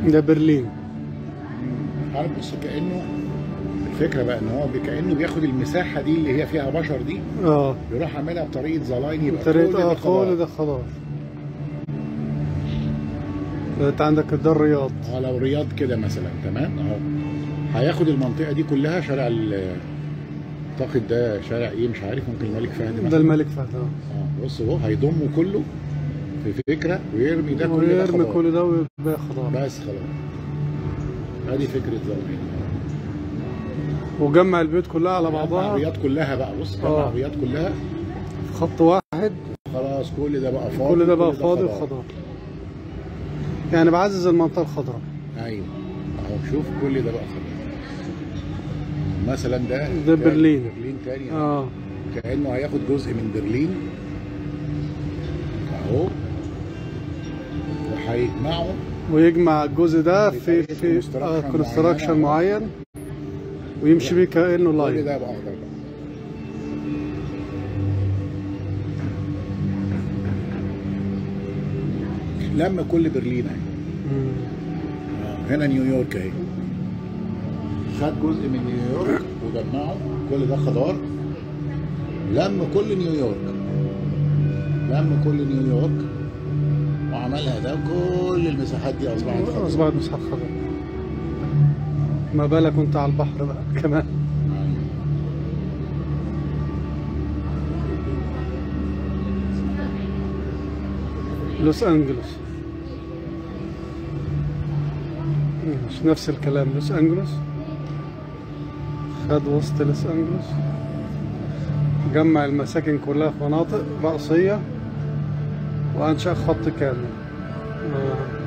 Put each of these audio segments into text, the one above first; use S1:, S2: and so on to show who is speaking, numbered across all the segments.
S1: ده برلين
S2: عارف بص كانه الفكره بقى ان هو كانه بياخد المساحه دي اللي هي فيها بشر دي
S1: اه
S2: يروح عاملها بطريقه زلاين يبقى كل
S1: طريقة
S2: ده
S1: اه
S2: خضار.
S1: كل ده خضار انت عندك ده الرياض
S2: اه لو رياض كده مثلا تمام اهو هياخد المنطقه دي كلها شارع ال اعتقد ده شارع ايه مش عارف ممكن الملك فهد
S1: ده
S2: مثلا
S1: الملك فهد اه
S2: اه بص اهو هيضمه كله في فكره ويرمي ده كل ده
S1: ويرمي
S2: خضار.
S1: كل ده ويبقى خضار
S2: بس خلاص ادي فكره زلاين
S1: وجمع البيوت كلها على بعضها
S2: العربيات كلها بقى بص جمع
S1: آه.
S2: العربيات كلها
S1: في خط واحد
S2: خلاص كل ده بقى فاضي
S1: كل ده بقى فاضي
S2: خضار.
S1: وخضار يعني بعزز المنطقة الخضراء
S2: ايوه اهو شوف كل ده بقى خضار مثلا ده
S1: ده برلين.
S2: برلين تاني
S1: اه
S2: كانه هياخد جزء من برلين اهو وهيجمعه
S1: ويجمع الجزء ده في
S2: بطريقة
S1: في
S2: construction
S1: آه
S2: معينة.
S1: كونستراكشن معين ويمشي بيه كأنه
S2: كل
S1: لاين
S2: ده يبقى اخضر بقى لما كل برلين اهي
S1: مم.
S2: آه، هنا نيويورك اهي خد جزء من نيويورك وجمعه كل ده خضار لم كل نيويورك لم كل نيويورك وعملها ده كل المساحات دي اصبحت خضار
S1: أصبحت مساحة خضراء ما بالك وانت على البحر بقى كمان لوس أنجلوس مش نفس الكلام لوس أنجلوس خد وسط لوس أنجلوس جمع المساكن كلها في مناطق رأسية وأنشأ خط كامل آه.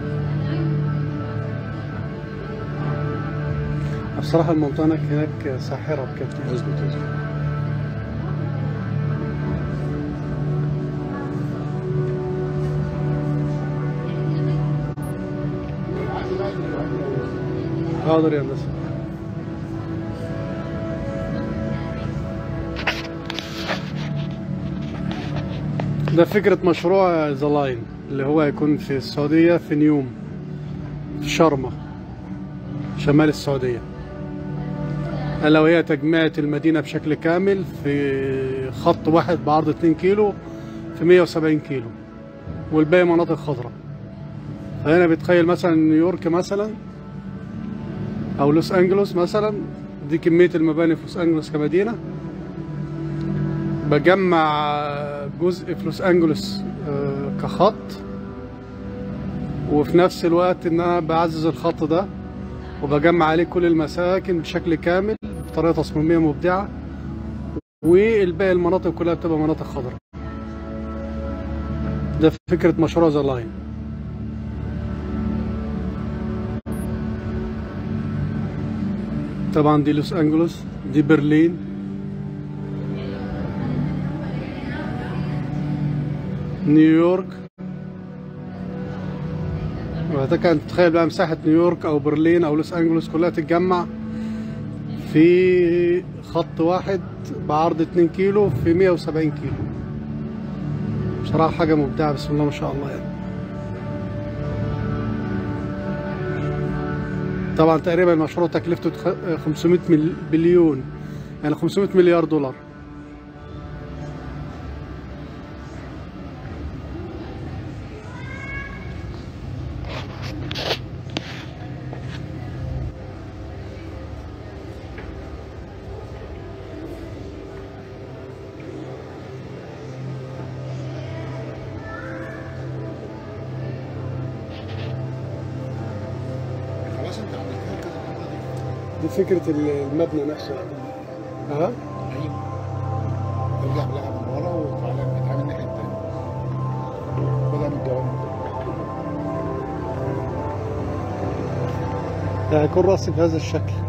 S1: بصراحة المنطقة هناك هناك ساحرة بجد
S2: اظبط اظبط
S1: حاضر يا هندسة ده فكرة مشروع ذا لاين اللي هو هيكون في السعودية في نيوم في شرمة شمال السعودية ألا وهي تجميعة المدينة بشكل كامل في خط واحد بعرض 2 كيلو في 170 كيلو والباقي مناطق خضراء فهنا بتخيل مثلا نيويورك مثلا او لوس انجلوس مثلا دي كميه المباني في لوس انجلوس كمدينه بجمع جزء في لوس انجلوس آه، كخط وفي نفس الوقت ان انا بعزز الخط ده وبجمع عليه كل المساكن بشكل كامل بطريقه تصميميه مبدعه والباقي المناطق كلها بتبقى مناطق خضراء ده فكره مشروع ذا لاين طبعا دي لوس انجلوس دي برلين نيويورك وهتك انت تتخيل بقى مساحة نيويورك او برلين او لوس انجلوس كلها تتجمع في خط واحد بعرض 2 كيلو في 170 كيلو بصراحة حاجة مبدعة بسم الله ما شاء الله يعني طبعا تقريبا المشروع تكلفته تخ- 500 مل- بليون يعني 500 مليار دولار
S2: خلاص انت عملتها كذا مره دي
S1: دي فكرة المبنى نفسه ها
S2: ايوه ارجع بلعب من ورا وتعالى نتعامل الناحيه التانيه بدأ من الجوانب
S1: يعني هيكون راسي بهذا الشكل